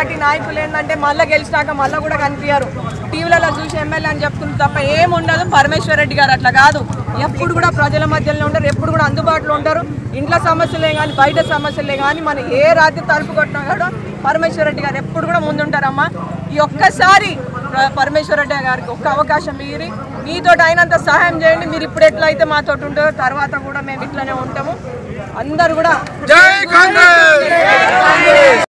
party నాయకులు ఏంటంటే మళ్ళీ గెలిచినాక మళ్ళీ కూడా కనిపించారు టీవీలలో చూసి ఎమ్మెల్యే అని చెప్తుంది తప్ప ఏం ఉండదు పరమేశ్వర్ రెడ్డి గారు అట్లా కాదు ఎప్పుడు కూడా ప్రజల మధ్యలో ఉంటారు ఎప్పుడు కూడా అందుబాటులో ఉంటారు ఇంట్లో సమస్యలే కానీ బయట సమస్యలే కానీ మన ఏ రాత్రి తలుపు కొట్టినా కూడా పరమేశ్వర్ రెడ్డి గారు ఎప్పుడు కూడా ముందుంటారమ్మా ఈ ఒక్కసారి ప్ర- పరమేశ్వర్ రెడ్డి గారికి ఒక్క అవకాశం మీరి మీతో అయినంత సహాయం చేయండి మీరు ఇప్పుడు ఎట్లయితే మాతో ఉంటారో తర్వాత కూడా మేము ఇట్లనే ఉంటాము అందరు కూడా జై కాంగ్రెస్